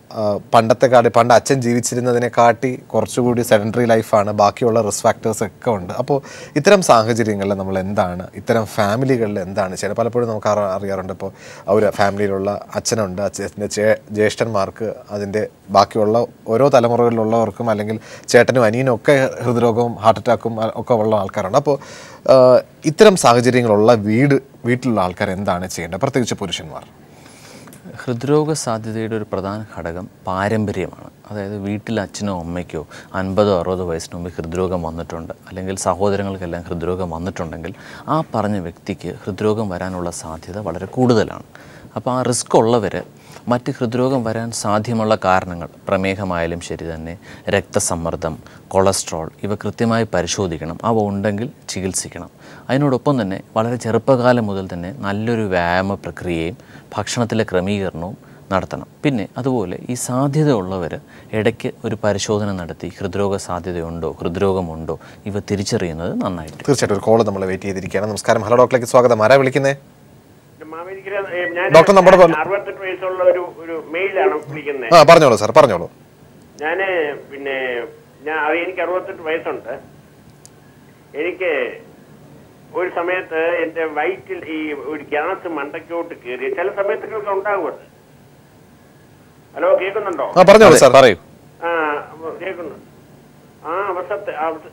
ആ, പണ്ടത്തെ കാട്ടി പണ്ട് അച്ഛൻ ജീവിച്ചിരുന്നതിനെ കാട്ടി കുറച്ചുകൂടി സെഡൻറ്ററി ലൈഫാണ് ബാക്കിയുള്ള റിസ്ക് ഫാക്ടേഴ്സ് ഒക്കെ ഉണ്ട് അപ്പോൾ ഇത്തരം സാഹചര്യങ്ങളിൽ നമ്മൾ എന്താണ് ഇത്തരം ഫാമിലികളിൽ എന്താണ് ചെയ്യുന്നത് പലപ്പോഴും നമുക്ക് അറി- അറിയാറുണ്ട് ഇപ്പോൾ ഒരു ഫാമിലിയിലുള്ള അച്ഛനുണ്ട് അച്ഛൻ്റെ ചേ ജ്യേഷ്ഠന്മാർക്ക് അതിൻ്റെ ബാക്കിയുള്ള ഓരോ തലമുറകളിലുള്ളവർക്കും അല്ലെങ്കിൽ ചേട്ടനും അനിയനും ഒക്കെ ഹൃദ്രോഗവും ഹാർട്ട് അറ്റാക്കും ഒക്കെ ഉള്ള ആൾക്കാരുണ്ട് അപ്പോൾ ആ, ഇത്തരം സാഹചര്യങ്ങളുള്ള വീട് വീട്ടിലുള്ള ആൾക്കാർ എന്താണ് ചെയ്യേണ്ടത് പ്രത്യേകിച്ച് പുരുഷന്മാർ ഹൃദ്രോഗ സാധ്യതയുടെ ഒരു പ്രധാന ഘടകം പാരമ്പര്യമാണ് അതായത് വീട്ടിൽ അച്ഛനോ അമ്മയ്ക്കോ അൻപതോ അറുപതോ വയസ്സിന് മുമ്പ് ഹൃദ്രോഗം വന്നിട്ടുണ്ട് അല്ലെങ്കിൽ സഹോദരങ്ങൾക്കെല്ലാം ഹൃദ്രോഗം വന്നിട്ടുണ്ടെങ്കിൽ ആ പറഞ്ഞ വ്യക്തിക്ക് ഹൃദ്രോഗം വരാനുള്ള സാധ്യത വളരെ കൂടുതലാണ് അപ്പോൾ ആ റിസ്ക് ഉള്ളവർ മറ്റ് ഹൃദ്രോഗം വരാൻ സാധ്യമുള്ള കാരണങ്ങൾ പ്രമേഹമായാലും ശരി തന്നെ രക്തസമ്മർദ്ദം കൊളസ്ട്രോൾ ഇവ കൃത്യമായി പരിശോധിക്കണം അവ ഉണ്ടെങ്കിൽ ചികിത്സിക്കണം അതിനോടൊപ്പം തന്നെ വളരെ ചെറുപ്പകാലം മുതൽ തന്നെ നല്ലൊരു വ്യായാമ പ്രക്രിയയും ഭക്ഷണത്തിലെ ക്രമീകരണവും നടത്തണം പിന്നെ അതുപോലെ ഈ സാധ്യതയുള്ളവർ ഇടയ്ക്ക് ഒരു പരിശോധന നടത്തി ഹൃദ്രോഗ സാധ്യതയുണ്ടോ ഹൃദ്രോഗമുണ്ടോ ഇവ തിരിച്ചറിയുന്നത് നന്നായിട്ട് തീർച്ചയായിട്ടും ഒരു കോള് നമ്മൾ വെയിറ്റ് ചെയ്തിരിക്കുകയാണ് നമസ്കാരം ഹലോ ഡോക്ടറിലേക്ക് സ്വാഗതം ആരാ വിളിക്കുന്നേ മാവേലിക്കര ഏ, ഞാൻ ഡോക്ടർ നമ്മുടെ പറ- അറുപത്തെട്ട് വയസ്സുള്ള ഒരു ഒരു മെയിലാണ് വിളിക്കുന്നത് ആ പറഞ്ഞോളൂ സാർ പറഞ്ഞോളൂ ഞാന് പിന്നെ ഞാൻ അത് എനിക്ക് അറുപത്തെട്ട് വയസ്സുണ്ട് എനിക്ക് ഒരു സമയത്ത് എന്റെ വയറ്റിൽ ഈ ഒരു ഗ്യാസ് മണ്ടയ്ക്കോട്ട് കയറി ചില സമയത്തൊക്കെ ഉണ്ടാകും അത് ഹലോ കേൾക്കുന്നുണ്ടോ ആ പറഞ്ഞോളൂ സാർ പറയൂ ആ അപ്പൊ കേൾക്കുന്നു ആ അവസരത്തെ ആ അവസ-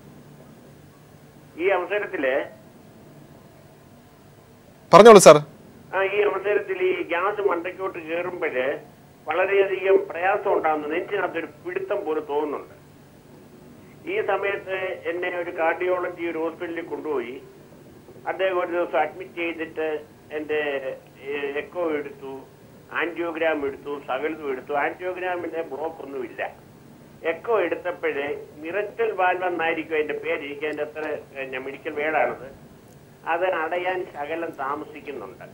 ഈ അവസരത്തില് പറഞ്ഞോളൂ സാർ ആ ഈ അവസരത്തിൽ ഈ ഗ്യാസ് മണ്ടയ്ക്കോട്ട് കയറുമ്പോഴ് വളരെയധികം പ്രയാസം ഉണ്ടാകുന്നു നെഞ്ചിനകത്തൊരു പിടുത്തം പോലെ തോന്നുന്നുണ്ട് ഈ സമയത്ത് എന്നെ ഒരു കാർഡിയോളജി ഒരു ഹോസ്പിറ്റലിൽ കൊണ്ടുപോയി അദ്ദേഹം ഒരു ദിവസം അഡ്മിറ്റ് ചെയ്തിട്ട് എൻ്റെ എക്കോ എടുത്തു ആൻജിയോഗ്രാം എടുത്തു സകലതും എടുത്തു ആൻജിയോഗ്രാമിന്റെ ബ്ലോക്ക് ഒന്നുമില്ല എക്കോ എടുത്തപ്പോഴേ മിറക്കൽ വാൽവ് എന്നായിരിക്കും അതിന്റെ പേര് എനിക്ക് അതിന്റെ അത്ര പിന്നെ മെഡിക്കൽ വേർഡാണത് അത് അടയാൻ ശകലം താമസിക്കുന്നുണ്ട്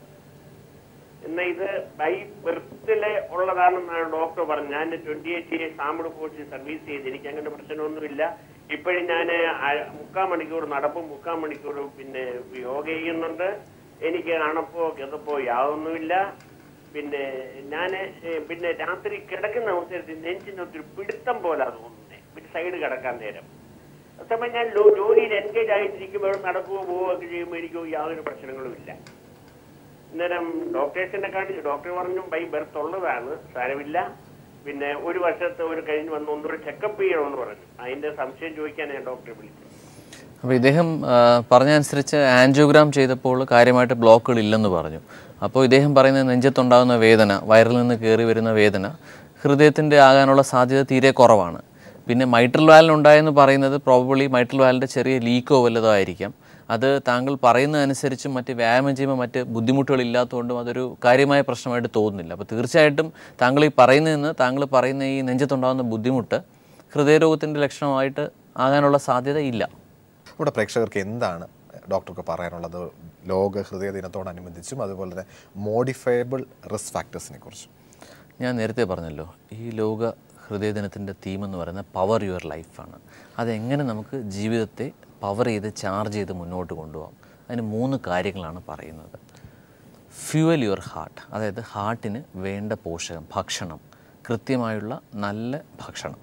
എന്നാൽ ഇത് ബൈ ബർത്തിലെ ഉള്ളതാണെന്നാണ് ഡോക്ടർ പറഞ്ഞത് ഞാൻ ട്വന്റി എയ്റ്റ് ഇയേഴ്സ് ആംഡ് ഫോഴ്സിൽ സർവീസ് ചെയ്ത് എനിക്ക് അങ്ങനെ പ്രശ്നമൊന്നുമില്ല ഇപ്പോഴും ഞാൻ മുക്കാൽ മണിക്കൂർ നടപ്പും മുക്കാൽ മണിക്കൂർ പിന്നെ യോഗ ചെയ്യുന്നുണ്ട് എനിക്ക് അണപ്പോ കിതപ്പോ യാതൊന്നുമില്ല പിന്നെ ഞാൻ പിന്നെ രാത്രി കിടക്കുന്ന അവസരത്തിൽ നെഞ്ചിനൊത്തിരി പിടുത്തം പോലെ തോന്നുന്നത് പിന്നെ സൈഡ് കിടക്കാൻ നേരം അതേസമയം ഞാൻ ലോ- ജോലിയിൽ എൻഗേജ് ആയിട്ടിരിക്കുമ്പോൾ നടക്കുകയോ പോവുകയൊക്കെ ചെയ്യുമ്പോൾ എനിക്ക് യാതൊരു പ്രശ്നങ്ങളും ഇല്ല അന്നേരം ഡോക്ടേഴ്സിനെ കാണിച്ചു ഡോക്ടർ പറഞ്ഞു ബൈ ബർത്ത് ഉള്ളതാണ് സാരമില്ല പിന്നെ ഒരു വർഷത്തെ ഒരു കഴിഞ്ഞ് വന്ന് ഒന്നുകൂടെ ചെക്കപ്പ് ചെയ്യണമെന്ന് പറഞ്ഞു അതിന്റെ സംശയം ചോദിക്കാൻ ഞാൻ ഡോക്ടറെ വിളിച്ചു അപ്പോൾ ഇദ്ദേഹം ആ, പറഞ്ഞതനുസരിച്ച് ആൻജിയോഗ്രാം ചെയ്തപ്പോൾ കാര്യമായിട്ട് ബ്ലോക്കുകൾ ഇല്ലെന്ന് പറഞ്ഞു അപ്പോൾ ഇദ്ദേഹം പറയുന്നത് നെഞ്ചത്തുണ്ടാകുന്ന വേദന വയറിൽ നിന്ന് കയറി വരുന്ന വേദന ഹൃദയത്തിൻ്റെ ആകാനുള്ള സാധ്യത തീരെ കുറവാണ് പിന്നെ മൈട്രൽ വാലിനുണ്ടായെന്ന് പറയുന്നത് പ്രോബബിളി മൈട്രൽ വാലിൻ്റെ ചെറിയ ലീക്കോ വല്ലതോ ആയിരിക്കാം അത് താങ്കൾ പറയുന്നതനുസരിച്ചും മറ്റ് വ്യായാമം ചെയ്യുമ്പോൾ മറ്റ് ബുദ്ധിമുട്ടുകൾ ഇല്ലാത്തതുകൊണ്ടും അതൊരു കാര്യമായ പ്രശ്നമായിട്ട് തോന്നുന്നില്ല അപ്പോൾ തീർച്ചയായിട്ടും താങ്കൾ ഈ പറയുന്നതിന് താങ്കൾ പറയുന്ന ഈ നെഞ്ചത്തുണ്ടാകുന്ന ബുദ്ധിമുട്ട് ഹൃദയരോഗത്തിൻ്റെ ലക്ഷണമായിട്ട് ആകാനുള്ള സാധ്യത ഇല്ല നമ്മുടെ പ്രേക്ഷകർക്ക് എന്താണ് ഡോക്ടർക്ക് പറയാനുള്ളത് ലോക ഹൃദയ ദിനത്തോടനുബന്ധിച്ചും അതുപോലെ തന്നെ മോഡിഫയബിൾ റിസ്ക് ഫാക്ടേഴ്സിനെ കുറിച്ചും ഞാൻ നേരത്തെ പറഞ്ഞല്ലോ ഈ ലോക ഹൃദയദിനത്തിൻ്റെ തീം എന്ന് പറയുന്നത് പവർ യുവർ ലൈഫാണ് അതെങ്ങനെ നമുക്ക് ജീവിതത്തെ പവർ ചെയ്ത് ചാർജ് ചെയ്ത് മുന്നോട്ട് കൊണ്ടുപോകാം അതിന് മൂന്ന് കാര്യങ്ങളാണ് പറയുന്നത് ഫ്യൂവൽ യുവർ ഹാർട്ട് അതായത് ഹാർട്ടിന് വേണ്ട പോഷകം ഭക്ഷണം കൃത്യമായുള്ള നല്ല ഭക്ഷണം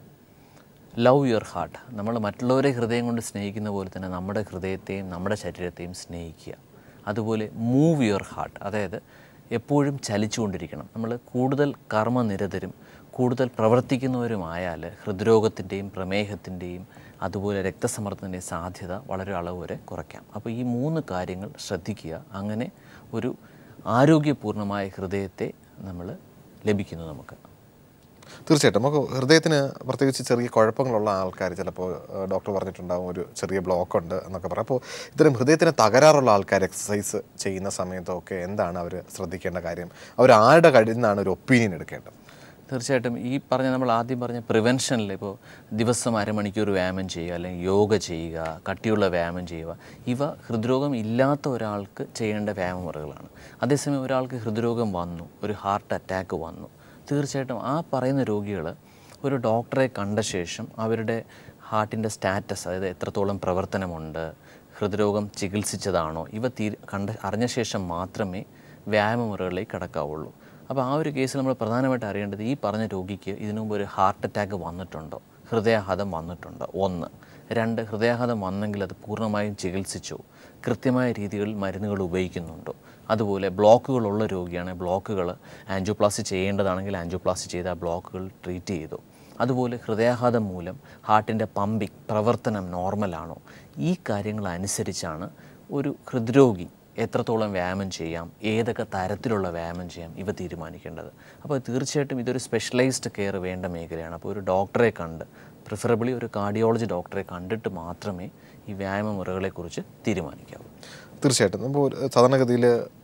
ലവ് യുവർ ഹാർട്ട് നമ്മൾ മറ്റുള്ളവരെ ഹൃദയം കൊണ്ട് സ്നേഹിക്കുന്ന പോലെ തന്നെ നമ്മുടെ ഹൃദയത്തെയും നമ്മുടെ ശരീരത്തെയും സ്നേഹിക്കുക അതുപോലെ മൂവ് യുവർ ഹാർട്ട് അതായത് എപ്പോഴും ചലിച്ചുകൊണ്ടിരിക്കണം നമ്മൾ കൂടുതൽ കർമ്മനിരതരും കൂടുതൽ പ്രവർത്തിക്കുന്നവരുമായാൽ ഹൃദ്രോഗത്തിൻ്റെയും പ്രമേഹത്തിൻ്റെയും അതുപോലെ രക്തസമ്മർദ്ദത്തിൻ്റെയും സാധ്യത വളരെ അളവ് വരെ കുറയ്ക്കാം അപ്പോൾ ഈ മൂന്ന് കാര്യങ്ങൾ ശ്രദ്ധിക്കുക അങ്ങനെ ഒരു ആരോഗ്യപൂർണ്ണമായ ഹൃദയത്തെ നമ്മൾ ലഭിക്കുന്നു നമുക്ക് തീർച്ചയായിട്ടും നമുക്ക് ഹൃദയത്തിന് പ്രത്യേകിച്ച് ചെറിയ കുഴപ്പങ്ങളുള്ള ആൾക്കാർ ചിലപ്പോൾ ഏഹ്, ഡോക്ടർ പറഞ്ഞിട്ടുണ്ടാകും ഒരു ചെറിയ ബ്ലോക്ക് ഉണ്ട് എന്നൊക്കെ പറയാം അപ്പോൾ ഇത്തരം ഹൃദയത്തിന് തകരാറുള്ള ആൾക്കാർ എക്സസൈസ് ചെയ്യുന്ന സമയത്തൊക്കെ എന്താണ് അവർ ശ്രദ്ധിക്കേണ്ട കാര്യം അവർ ആരുടെ കയ്യിൽ നിന്നാണ് ഒരു ഒപ്പീനിയൻ എടുക്കേണ്ടത് തീർച്ചയായിട്ടും ഈ പറഞ്ഞ നമ്മൾ ആദ്യം പറഞ്ഞ പ്രിവെൻഷനിൽ ഇപ്പോൾ ദിവസം അരമണിക്കൂർ വ്യായാമം ചെയ്യുക അല്ലെങ്കിൽ യോഗ ചെയ്യുക കട്ടിയുള്ള വ്യായാമം ചെയ്യുക ഇവ ഹൃദ്രോഗം ഇല്ലാത്ത ഒരാൾക്ക് ചെയ്യേണ്ട വ്യായാമ മുറകളാണ് അതേസമയം ഒരാൾക്ക് ഹൃദ്രോഗം വന്നു ഒരു ഹാർട്ട് അറ്റാക്ക് വന്നു തീർച്ചയായിട്ടും ആ പറയുന്ന രോഗികൾ ഒരു ഡോക്ടറെ കണ്ട ശേഷം അവരുടെ ഹാർട്ടിൻ്റെ സ്റ്റാറ്റസ് അതായത് എത്രത്തോളം പ്രവർത്തനമുണ്ട് ഹൃദ്രോഗം ചികിത്സിച്ചതാണോ ഇവ തീ കണ്ട അറിഞ്ഞ ശേഷം മാത്രമേ വ്യായാമ മുറകളിലേക്ക് കടക്കാവുള്ളൂ അപ്പോൾ ആ ഒരു കേസിൽ നമ്മൾ പ്രധാനമായിട്ട് അറിയേണ്ടത് ഈ പറഞ്ഞ രോഗിക്ക് ഇതിനു മുമ്പ് ഒരു ഹാർട്ട് അറ്റാക്ക് വന്നിട്ടുണ്ടോ ഹൃദയാഘാതം വന്നിട്ടുണ്ടോ ഒന്ന് രണ്ട് ഹൃദയാഘാതം വന്നെങ്കിൽ അത് പൂർണ്ണമായും ചികിത്സിച്ചോ കൃത്യമായ രീതികളിൽ മരുന്നുകൾ ഉപയോഗിക്കുന്നുണ്ടോ അതുപോലെ ബ്ലോക്കുകളുള്ള രോഗിയാണ് ബ്ലോക്കുകൾ ആൻജിയോപ്ലാസ്റ്റി ചെയ്യേണ്ടതാണെങ്കിൽ ആൻജിയോപ്ലാസ്റ്റി ചെയ്ത് ആ ബ്ലോക്കുകൾ ട്രീറ്റ് ചെയ്തോ അതുപോലെ ഹൃദയാഘാതം മൂലം ഹാർട്ടിൻ്റെ പമ്പിങ് പ്രവർത്തനം നോർമലാണോ ഈ കാര്യങ്ങൾ അനുസരിച്ചാണ് ഒരു ഹൃദ്രോഗി എത്രത്തോളം വ്യായാമം ചെയ്യാം ഏതൊക്കെ തരത്തിലുള്ള വ്യായാമം ചെയ്യാം ഇവ തീരുമാനിക്കേണ്ടത് അപ്പോൾ തീർച്ചയായിട്ടും ഇതൊരു സ്പെഷ്യലൈസ്ഡ് കെയർ വേണ്ട മേഖലയാണ് അപ്പോൾ ഒരു ഡോക്ടറെ കണ്ട് പ്രിഫറബിളി ഒരു കാർഡിയോളജി ഡോക്ടറെ കണ്ടിട്ട് മാത്രമേ ഈ വ്യായാമ മുറകളെക്കുറിച്ച് തീരുമാനിക്കാവൂ തീർച്ചയായിട്ടും നമ്മൾ സാധാരണഗതിയിൽ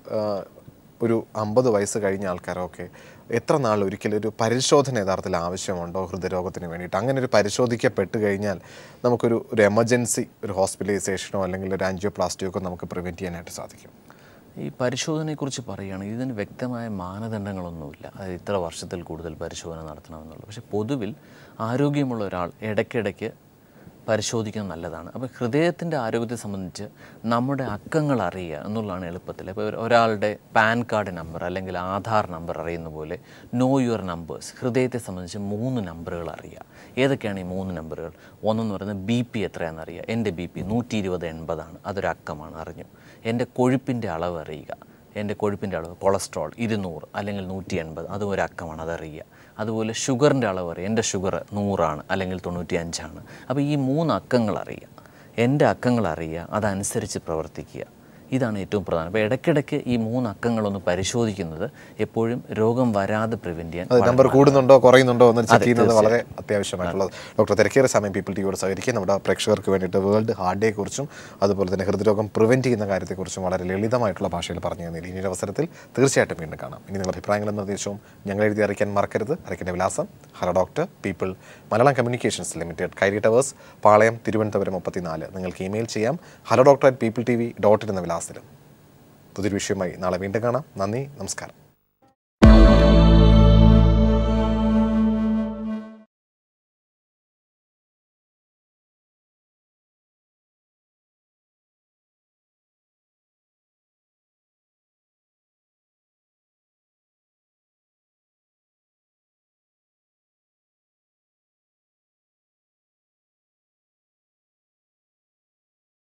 ഒരു അമ്പത് വയസ്സ് കഴിഞ്ഞ ആൾക്കാരൊക്കെ എത്ര നാൾ ഒരിക്കലും ഒരു പരിശോധന യഥാർത്ഥത്തിൽ ആവശ്യമുണ്ടോ ഹൃദയരോഗത്തിന് വേണ്ടിയിട്ട് അങ്ങനെ ഒരു പരിശോധിക്കപ്പെട്ട് കഴിഞ്ഞാൽ നമുക്കൊരു ഒരു എമർജൻസി ഒരു ഹോസ്പിറ്റലൈസേഷനോ അല്ലെങ്കിൽ ഒരു ആൻജിയോപ്ലാസ്റ്റിയോ ഒക്കെ നമുക്ക് പ്രിവെൻറ്റ് ചെയ്യാനായിട്ട് സാധിക്കും ഈ പരിശോധനയെക്കുറിച്ച് പറയുകയാണെങ്കിൽ ഇതിന് വ്യക്തമായ മാനദണ്ഡങ്ങളൊന്നുമില്ല അതായത് ഇത്ര വർഷത്തിൽ കൂടുതൽ പരിശോധന നടത്തണമെന്നുള്ളത് പക്ഷേ പൊതുവിൽ ആരോഗ്യമുള്ള ഒരാൾ ഇടയ്ക്കിടയ്ക്ക് പരിശോധിക്കുന്നത് നല്ലതാണ് അപ്പോൾ ഹൃദയത്തിൻ്റെ ആരോഗ്യത്തെ സംബന്ധിച്ച് നമ്മുടെ അക്കങ്ങൾ അറിയുക എന്നുള്ളതാണ് എളുപ്പത്തിൽ ഇപ്പോൾ ഒരാളുടെ പാൻ കാർഡ് നമ്പർ അല്ലെങ്കിൽ ആധാർ നമ്പർ അറിയുന്ന പോലെ നോ യുവർ നമ്പേഴ്സ് ഹൃദയത്തെ സംബന്ധിച്ച് മൂന്ന് നമ്പറുകൾ അറിയുക ഏതൊക്കെയാണ് ഈ മൂന്ന് നമ്പറുകൾ ഒന്നെന്ന് പറയുന്നത് ബി പി എത്രയാണെന്ന് അറിയുക എൻ്റെ ബി പി നൂറ്റി ഇരുപത് എൺപതാണ് അതൊരു അക്കമാണ് അറിഞ്ഞു എൻ്റെ കൊഴുപ്പിൻ്റെ അളവ് അറിയുക എൻ്റെ കൊഴുപ്പിൻ്റെ അളവ് കൊളസ്ട്രോൾ ഇരുന്നൂറ് അല്ലെങ്കിൽ നൂറ്റി എൺപത് അതും ഒരു അക്കമാണ് അതറിയുക അതുപോലെ ഷുഗറിൻ്റെ അളവ് അറിയുക എൻ്റെ ഷുഗർ നൂറാണ് അല്ലെങ്കിൽ തൊണ്ണൂറ്റി അഞ്ചാണ് അപ്പോൾ ഈ മൂന്ന് അക്കങ്ങൾ അറിയുക എൻ്റെ അക്കങ്ങൾ അറിയുക അതനുസരിച്ച് പ്രവർത്തിക്കുക ഇതാണ് ഏറ്റവും പ്രധാനം അപ്പോൾ ഇടയ്ക്കിടയ്ക്ക് ഈ മൂന്ന് അക്കങ്ങളൊന്ന് പരിശോധിക്കുന്നത് എപ്പോഴും രോഗം വരാതെ പ്രിവെൻറ്റ് ചെയ്യാൻ അത് നമ്പർ കൂടുന്നുണ്ടോ കുറയുന്നുണ്ടോ എന്ന് ചെക്ക് ചെയ്യുന്നത് വളരെ അത്യാവശ്യമായിട്ടുള്ളത് ഡോക്ടർ തിരക്കേറെ സമയം പീപ്പിൾ ടിവിയോട് സഹകരിക്കുക നമ്മുടെ പ്രേക്ഷകർക്ക് വേണ്ടിയിട്ട് വേൾഡ് ഹാർട്ട് ഡേ കുറിച്ചും അതുപോലെ തന്നെ ഹൃദ്രോഗം പ്രിവെൻറ്റ് ചെയ്യുന്ന കാര്യത്തെക്കുറിച്ചും വളരെ ലളിതമായിട്ടുള്ള ഭാഷയിൽ പറഞ്ഞു തന്നില്ല ഇനി ഒരു അവസരത്തിൽ തീർച്ചയായിട്ടും വീണ്ടും കാണാം ഇനി നിങ്ങളുടെ അഭിപ്രായങ്ങളും നിർദ്ദേശവും ഞങ്ങൾ എഴുതി അറിയിക്കാൻ മറക്കരുത് അറിയിക്കേണ്ട വിലാസം hello doctor people Malayalam communications limited Kairali towers Palayam Thiruvananthapuram മുപ്പത്തിനാല് നിങ്ങൾക്ക് ഇമെയിൽ ചെയ്യാം hello doctor at people T V dot എന്ന വിലാസത്തിലും പുതിയൊരു വിഷയമായി നാളെ വീണ്ടും കാണാം നന്ദി നമസ്കാരം